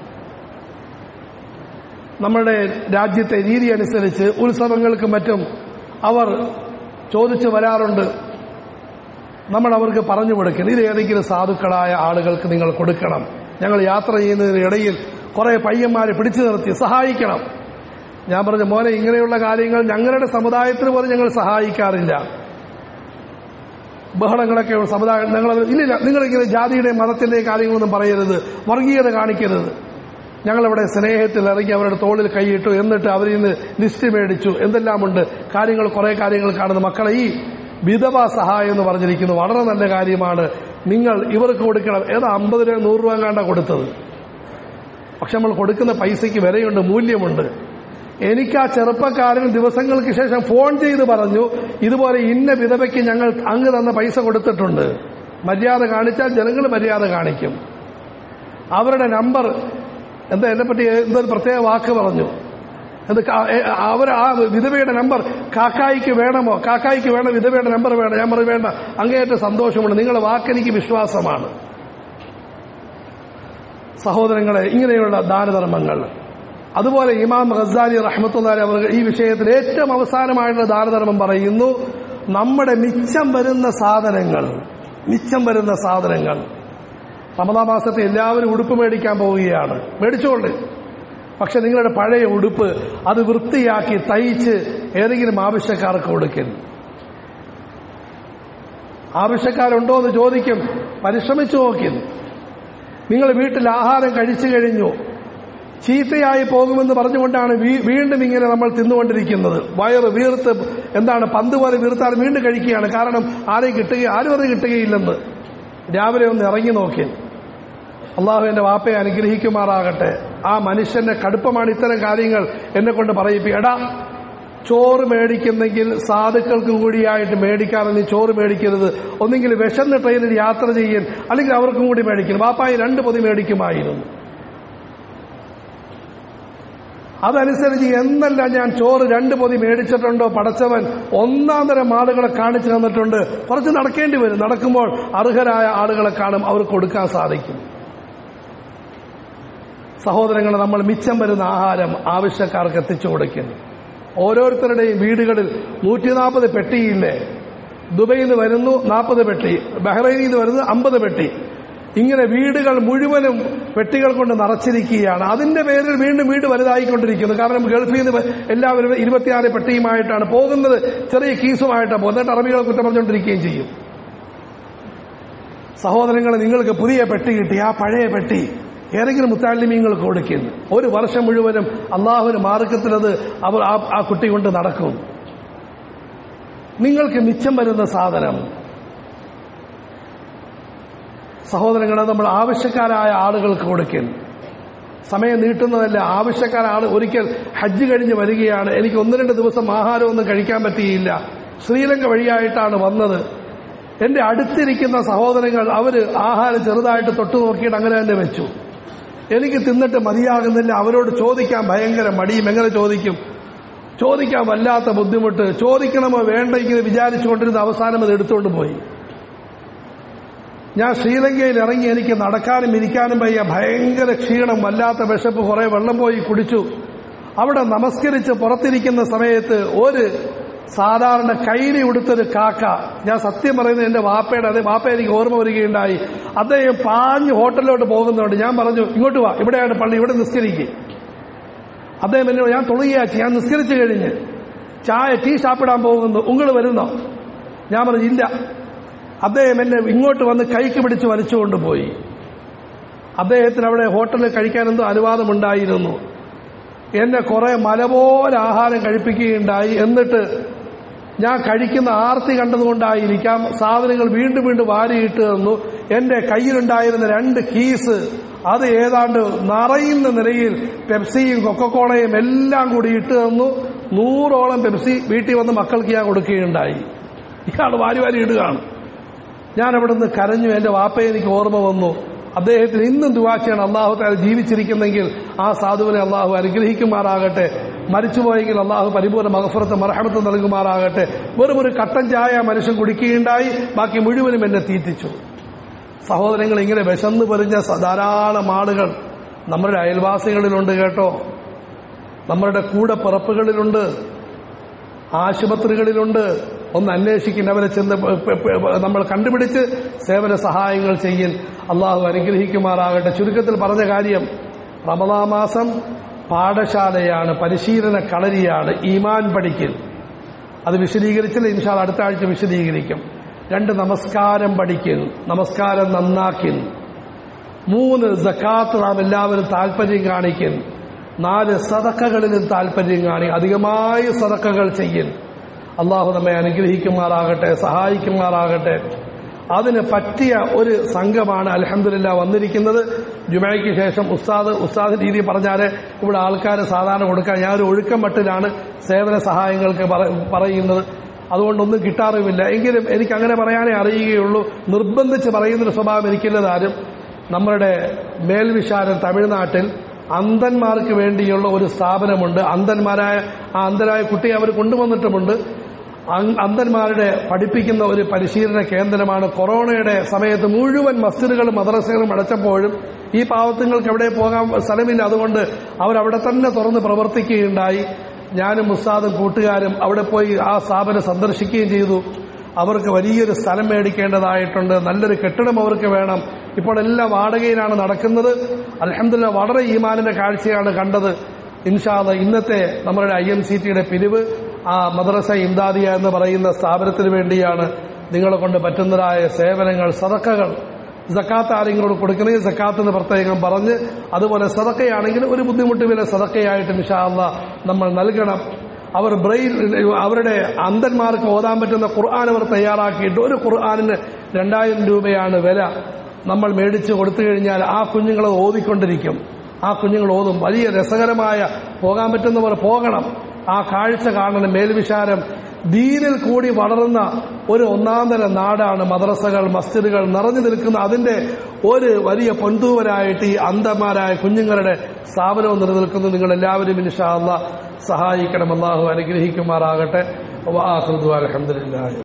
നമ്മുടെ രാജ്യത്തെ രീതി അനുസരിച്ച് ഉത്സവങ്ങൾക്കും മറ്റും അവർ ചോദിച്ചു വരാറുണ്ട് നമ്മൾ അവർക്ക് പറഞ്ഞു കൊടുക്കണം ഇത് ഏതെങ്കിലും സാധുക്കളായ ആളുകൾക്ക് നിങ്ങൾ കൊടുക്കണം ഞങ്ങൾ യാത്ര ചെയ്യുന്നതിനിടയിൽ കുറെ പയ്യന്മാരെ പിടിച്ചു നിർത്തി സഹായിക്കണം ഞാൻ പറഞ്ഞു മോനെ ഇങ്ങനെയുള്ള കാര്യങ്ങൾ ഞങ്ങളുടെ സമുദായത്തിന് പോലും ഞങ്ങൾ സഹായിക്കാറില്ല ബഹളങ്ങളൊക്കെ ഉള്ള സമുദായം ഞങ്ങൾ ഇല്ലില്ല നിങ്ങളിങ്ങനെ ജാതിയുടെയും മതത്തിന്റെയും കാര്യങ്ങളൊന്നും പറയരുത് വർഗീയത കാണിക്കരുത് ഞങ്ങളവിടെ സ്നേഹത്തിൽ ഇറങ്ങി അവരുടെ തോളിൽ കൈയിട്ടു എന്നിട്ട് അവരിൽ നിന്ന് ലിസ്റ്റ് മേടിച്ചു എന്തെല്ലാമുണ്ട് കാര്യങ്ങൾ കുറെ കാര്യങ്ങൾ കാണുന്നു മക്കളെ ഈ വിധവ സഹായം എന്ന് പറഞ്ഞിരിക്കുന്നു വളരെ നല്ല കാര്യമാണ് നിങ്ങൾ ഇവർക്ക് കൊടുക്കണം ഏതാ അമ്പത് രൂപ നൂറ് രൂപ കണ്ട കൊടുത്തത് പക്ഷെ നമ്മൾ കൊടുക്കുന്ന പൈസയ്ക്ക് വിലയുണ്ട് മൂല്യമുണ്ട് എനിക്ക് ആ ചെറുപ്പക്കാരൻ ദിവസങ്ങൾക്ക് ശേഷം ഫോൺ ചെയ്ത് പറഞ്ഞു ഇതുപോലെ ഇന്ന വിധവയ്ക്ക് ഞങ്ങൾ അങ്ങ് തന്ന പൈസ കൊടുത്തിട്ടുണ്ട് മര്യാദ കാണിച്ചാൽ ജനങ്ങൾ മര്യാദ കാണിക്കും അവരുടെ നമ്പർ എന്താ എന്നെ പറ്റി എന്തൊരു പ്രത്യേക വാക്ക് പറഞ്ഞു എന്ത് കാ- ഏ, അവർ ആ വിധവയുടെ നമ്പർ കാക്കായിക്ക് വേണമോ കാക്കായിക്ക് വേണം വിധവയുടെ നമ്പർ വേണം ഞാൻ പറഞ്ഞു വേണ്ട അങ്ങേയറ്റം സന്തോഷമുണ്ട് നിങ്ങളുടെ വാക്കെനിക്ക് വിശ്വാസമാണ് സഹോദരങ്ങളെ ഇങ്ങനെയുള്ള ദാനധർമ്മങ്ങൾ അതുപോലെ ഇമാം ഖസാലി റഹ്മത്തുല്ലാരി അവർ ഈ വിഷയത്തിൽ ഏറ്റവും അവസാനമായിട്ടുള്ള ദാനധർമ്മം പറയുന്നു നമ്മുടെ മിച്ചം വരുന്ന സാധനങ്ങൾ മിച്ചം വരുന്ന സാധനങ്ങൾ റമദാ മാസത്തെ എല്ലാവരും ഉടുപ്പ് മേടിക്കാൻ പോവുകയാണ് മേടിച്ചുകൊണ്ട് പക്ഷെ നിങ്ങളുടെ പഴയ ഉടുപ്പ് അത് വൃത്തിയാക്കി തയ്ച്ച് ഏതെങ്കിലും ആവശ്യക്കാർക്ക് കൊടുക്കരുത് ആവശ്യക്കാരുണ്ടോ എന്ന് ചോദിക്കും പരിശ്രമിച്ചു നോക്കുന്നു നിങ്ങൾ വീട്ടിൽ ആഹാരം കഴിച്ചു കഴിഞ്ഞു ചീത്തയായി പോകുമെന്ന് പറഞ്ഞുകൊണ്ടാണ് വീ- വീണ്ടും ഇങ്ങനെ നമ്മൾ തിന്നുകൊണ്ടിരിക്കുന്നത് വയറ് വീർത്ത് എന്താണ് പന്ത് പോലെ വീർത്താൽ വീണ്ടും കഴിക്കുകയാണ് കാരണം ആരെയും കിട്ടുക ആരും അത് കിട്ടുകയില്ലെന്ന് രാവിലെ ഒന്ന് ഇറങ്ങി നോക്കി അള്ളാഹു എന്റെ വാപ്പയെ അനുഗ്രഹിക്കുമാറാകട്ടെ ആ മനുഷ്യന്റെ കടുപ്പമാണ് ഇത്തരം കാര്യങ്ങൾ എന്നെ കൊണ്ട് പറയിപ്പിക്കുക എടാ ചോറ് മേടിക്കുന്നെങ്കിൽ സാധുക്കൾക്കും കൂടിയായിട്ട് മേടിക്കാതെ നീ ചോറ് മേടിക്കരുത് ഒന്നെങ്കിൽ വിശന്ന് ട്രെയിനിൽ യാത്ര ചെയ്യൻ അല്ലെങ്കിൽ അവർക്കും കൂടി മേടിക്കണം വാപ്പായി രണ്ട് പൊതി മേടിക്കുമായിരുന്നു അതനുസരിച്ച് എന്നല്ല ഞാൻ ചോറ് രണ്ട് പൊതി മേടിച്ചിട്ടുണ്ടോ പടച്ചവൻ ഒന്നാം തരം ആളുകളെ കാണിച്ചു തന്നിട്ടുണ്ട് കുറച്ച് നടക്കേണ്ടി വരും നടക്കുമ്പോൾ അർഹരായ ആളുകളെ കാണും അവർക്ക് കൊടുക്കാൻ സാധിക്കും സഹോദരങ്ങളെ നമ്മൾ മിച്ചം വരുന്ന ആഹാരം ആവശ്യക്കാർക്ക് എത്തിച്ചു കൊടുക്കുന്നു ഓരോരുത്തരുടെയും വീടുകളിൽ നൂറ്റി നാൽപ്പത് പെട്ടിയില്ലേ ദുബൈയിൽ നിന്ന് വരുന്നു നാൽപ്പത് പെട്ടി ബഹ്റൈനിൽ നിന്ന് വരുന്നു അമ്പത് പെട്ടി ഇങ്ങനെ വീടുകൾ മുഴുവനും പെട്ടികൾ കൊണ്ട് നിറച്ചിരിക്കുകയാണ് അതിന്റെ പേരിൽ വീണ്ടും വീട് വലുതായിക്കൊണ്ടിരിക്കുന്നു കാരണം ഗൾഫിൽ നിന്ന് എല്ലാവരും ഇരുപത്തിയാറ് പെട്ടിയുമായിട്ടാണ് പോകുന്നത് ചെറിയ കീസുമായിട്ടാണ് പോകുന്നത് എന്നിട്ട് അറബികളെ കുറ്റം പറഞ്ഞുകൊണ്ടിരിക്കുകയും ചെയ്യും സഹോദരങ്ങളെ നിങ്ങൾക്ക് പുതിയ പെട്ടി കിട്ടി ആ പഴയ പെട്ടി ഏതെങ്കിലും മുത്താലിമീങ്ങൾക്ക് കൊടുക്കുന്നു ഒരു വർഷം മുഴുവനും അള്ളാഹുവിന് മാർഗത്തിലത് അവർ ആ- ആ കുട്ടി കൊണ്ട് നടക്കും നിങ്ങൾക്ക് മിച്ചം വരുന്ന സാധനം സഹോദരങ്ങളെ നമ്മൾ ആവശ്യക്കാരായ ആളുകൾക്ക് കൊടുക്കുന്നു സമയം നീട്ടുന്നതല്ല ആവശ്യക്കാരായ ആൾ ഒരിക്കൽ ഹജ്ജ് കഴിഞ്ഞ് വരികയാണ് എനിക്ക് ഒന്ന് രണ്ട് ദിവസം ആഹാരമൊന്നും കഴിക്കാൻ പറ്റിയില്ല ശ്രീലങ്ക വഴിയായിട്ടാണ് വന്നത് എന്റെ അടുത്തിരിക്കുന്ന സഹോദരങ്ങൾ അവര് ആഹാരം ചെറുതായിട്ട് തൊട്ടു നോക്കിയിട്ട് അങ്ങനെ തന്നെ വെച്ചു എനിക്ക് തിന്നിട്ട് മതിയാകുന്നില്ല അവരോട് ചോദിക്കാൻ ഭയങ്കര മടിയും എങ്ങനെ ചോദിക്കും ചോദിക്കാൻ വല്ലാത്ത ബുദ്ധിമുട്ട് ചോദിക്കണമോ വേണ്ട ഇങ്ങനെ വിചാരിച്ചുകൊണ്ടിരുന്ന അവസാനം അത് എടുത്തുകൊണ്ട് പോയി ഞാൻ ശ്രീലങ്കയിൽ ഇറങ്ങി എനിക്ക് നടക്കാനും ഇരിക്കാനും വയ്യ ഭയങ്കര ക്ഷീണം വല്ലാത്ത വിശപ്പ് കുറെ വെള്ളം പോയി കുടിച്ചു അവിടെ നമസ്കരിച്ച് പുറത്തിരിക്കുന്ന സമയത്ത് ഒരു സാധാരണ കൈലി ഉടുത്തൊരു കാക്ക ഞാൻ സത്യം പറയുന്നത് എന്റെ വാപ്പയുടെ അതേ വാപ്പ എനിക്ക് ഓർമ്മ വരികയുണ്ടായി അദ്ദേഹം പാഞ്ഞ് ഹോട്ടലിലോട്ട് പോകുന്നുണ്ട് ഞാൻ പറഞ്ഞു ഇങ്ങോട്ട് വാ ഇവിടെയാണ് പള്ളി ഇവിടെ നിസ്കരിക്കുക അദ്ദേഹം എന്നോട് ഞാൻ തൊഴുകയാച്ചു ഞാൻ നിസ്കരിച്ചു കഴിഞ്ഞ് ചായ ടീ ഷാപ്പിടാൻ പോകുന്നു ഉങ്ങൾ വരുന്നോ ഞാൻ പറഞ്ഞു ഇല്ല അദ്ദേഹം എന്നെ ഇങ്ങോട്ട് വന്ന് കൈക്ക് പിടിച്ച് വലിച്ചുകൊണ്ട് പോയി അദ്ദേഹത്തിന് അവിടെ ഹോട്ടലിൽ കഴിക്കാൻ എന്തോ അനുവാദമുണ്ടായിരുന്നു എന്നെ കുറെ മല പോലെ ആഹാരം കഴിപ്പിക്കുകയുണ്ടായി എന്നിട്ട് ഞാൻ കഴിക്കുന്ന ആർത്തി കണ്ടതുകൊണ്ടായിരിക്കാം സാധനങ്ങൾ വീണ്ടും വീണ്ടും വാരിയിട്ട് തന്നു എന്റെ കയ്യിലുണ്ടായിരുന്ന രണ്ട് കീസ് അത് ഏതാണ്ട് നിറയുന്ന നിലയിൽ പെപ്സിയും കൊക്കക്കോളയും എല്ലാം കൂടി ഇട്ട് തന്നു നൂറോളം പെപ്സി വീട്ടിൽ വന്ന് മക്കൾക്ക് ഞാൻ കൊടുക്കുകയുണ്ടായി ഇയാൾ വാരി വാരി ഇടുകയാണ് ഞാൻ അവിടുന്ന് കരഞ്ഞു എന്റെ വാപ്പയെ എനിക്ക് ഓർമ്മ വന്നു അദ്ദേഹത്തിന് ഇന്നും ദുവാശയാണ് അള്ളാഹു താല ജീവിച്ചിരിക്കുന്നെങ്കിൽ ആ സാധുവിനെ അള്ളാഹു അനുഗ്രഹിക്കുമാറാകട്ടെ മരിച്ചുപോയെങ്കിൽ അള്ളാഹു പരിപൂർണ്ണ മഹഫുറത്ത് മറഹമത്ത് നൽകുമാറാകട്ടെ വെറും ഒരു കട്ടൻ ചായ മനുഷ്യൻ കുടിക്കുകയുണ്ടായി ബാക്കി മുഴുവനും എന്നെ തീറ്റിച്ചു സഹോദരങ്ങൾ ഇങ്ങനെ വിശന്ന് പൊരിഞ്ഞ സ- ധാരാളം ആളുകൾ നമ്മുടെ അയൽവാസികളിലുണ്ട് കേട്ടോ നമ്മളുടെ കൂടെ പിറപ്പുകളിലുണ്ട് ആശുപത്രികളിലുണ്ട് ഒന്ന് അന്വേഷിക്കുന്ന അവരെ ചെന്ന് പ- പ- പ- നമ്മൾ കണ്ടുപിടിച്ച് സേവന സഹായങ്ങൾ ചെയ്യൽ അള്ളാഹു അനുഗ്രഹിക്കുമാറാകട്ടെ ചുരുക്കത്തിൽ പറഞ്ഞ കാര്യം റമദാ മാസം പാഠശാലയാണ് പരിശീലന കളരിയാണ് ഈമാൻ പഠിക്കൽ അത് വിശദീകരിച്ചില്ല ഇൻഷാൽ അടുത്ത ആഴ്ച വിശദീകരിക്കും രണ്ട് നമസ്കാരം പഠിക്കൽ നമസ്കാരം നന്നാക്കിൽ മൂന്ന് സക്കാത്ത് നാം എല്ലാവരും താല്പര്യം കാണിക്കൽ നാല് സതക്കകളിലും താല്പര്യം കാണി അധികമായി സതക്കകൾ ചെയ്യൽ അള്ളാഹു നമ്മെ അനുഗ്രഹിക്കുമാറാകട്ടെ സഹായിക്കുമാറാകട്ടെ അതിന് പറ്റിയ ഒരു സംഘമാണ് അലഹമില്ല വന്നിരിക്കുന്നത് ജുമയ്ക്ക് ശേഷം ഉസ്താദ് ഉസ്താദ് രീതി പറഞ്ഞാല് ഇവിടെ ആൾക്കാർ സാധാരണ കൊടുക്കാൻ ഞാൻ ഒരു ഒഴുക്കം മട്ടിലാണ് സേവന സഹായങ്ങൾക്ക് പറ- പറയുന്നത് അതുകൊണ്ടൊന്നും കിട്ടാറുമില്ല എങ്കിലും എനിക്ക് അങ്ങനെ പറയാനേ അറിയുകയുള്ളൂ നിർബന്ധിച്ച് പറയുന്നൊരു സ്വഭാവം എനിക്കില്ലതാരും നമ്മളുടെ മേൽവിശാലം തമിഴ്നാട്ടിൽ അന്ധന്മാർക്ക് വേണ്ടിയുള്ള ഒരു സ്ഥാപനമുണ്ട് അന്ധന്മാരായ ആ അന്ധരായ കുട്ടിയെ അവർ കൊണ്ടുവന്നിട്ടുമുണ്ട് അങ്- അന്ധന്മാരുടെ പഠിപ്പിക്കുന്ന ഒരു പരിശീലന കേന്ദ്രമാണ് കൊറോണയുടെ സമയത്ത് മുഴുവൻ മസ്ജിദുകളും മദ്രസകളും അടച്ചപ്പോഴും ഈ പാവത്തുങ്ങൾക്ക് എവിടെ പോകാൻ സ്ഥലമില്ല അതുകൊണ്ട് അവരവിടെ തന്നെ തുറന്ന് പ്രവർത്തിക്കുകയുണ്ടായി ഞാനും മുസ്താദും കൂട്ടുകാരും അവിടെ പോയി ആ സ്ഥാപനം സന്ദർശിക്കുകയും ചെയ്തു അവർക്ക് വലിയൊരു സ്ഥലം മേടിക്കേണ്ടതായിട്ടുണ്ട് നല്ലൊരു കെട്ടിടം അവർക്ക് വേണം ഇപ്പോൾ എല്ലാം വാടകയിലാണ് നടക്കുന്നത് അലഹമില്ല വളരെ ഈമാനിന്റെ കാഴ്ചയാണ് കണ്ടത് ഇൻഷാദ് ഇന്നത്തെ നമ്മുടെ ഐ എം സി ടിയുടെ പിരിവ് ആ മദ്രസ ഇംദാദിയ എന്ന് പറയുന്ന സ്ഥാപനത്തിന് വേണ്ടിയാണ് നിങ്ങളെ കൊണ്ട് പറ്റുന്നതായ സേവനങ്ങൾ സതക്കകൾ സക്കാത്ത് ആരെങ്കിലോട് കൊടുക്കണമെങ്കിൽ സക്കാത്ത് എന്ന് പ്രത്യേകം പറഞ്ഞ് അതുപോലെ സതക്കയാണെങ്കിൽ ഒരു ബുദ്ധിമുട്ടുമില്ല സതക്കയായിട്ട് ഇൻഷാല്ല നമ്മൾ നൽകണം അവർ ബ്രെയിൽ അവരുടെ അന്ധന്മാർക്ക് ഓതാൻ പറ്റുന്ന ഖുർആൻ അവർ തയ്യാറാക്കിയിട്ട് ഒരു ഖുർആാനിന് രണ്ടായിരം രൂപയാണ് വില നമ്മൾ മേടിച്ച് കൊടുത്തു കഴിഞ്ഞാൽ ആ കുഞ്ഞുങ്ങളെ ഓതിക്കൊണ്ടിരിക്കും ആ കുഞ്ഞുങ്ങൾ ഓതും വലിയ രസകരമായ പോകാൻ പറ്റുന്നവർ പോകണം ആ കാഴ്ച കാണണം മേൽവിശാരം ദീനിൽ കൂടി വളർന്ന ഒരു ഒന്നാം തരം നാടാണ് മദ്രസകൾ മസ്ജിദുകൾ നിറഞ്ഞു നിൽക്കുന്ന അതിന്റെ ഒരു വലിയ പൊന്തൂവരായിട്ട് ഈ അന്ധന്മാരായ കുഞ്ഞുങ്ങളുടെ സ്ഥാപനവും നിലനിൽക്കുന്നു നിങ്ങൾ എല്ലാവരും ഇൻഷാ അള്ളാഹ് സഹായിക്കണം അള്ളാഹു അനുഗ്രഹിക്കുമാറാകട്ടെ അലഹമുല്ലാ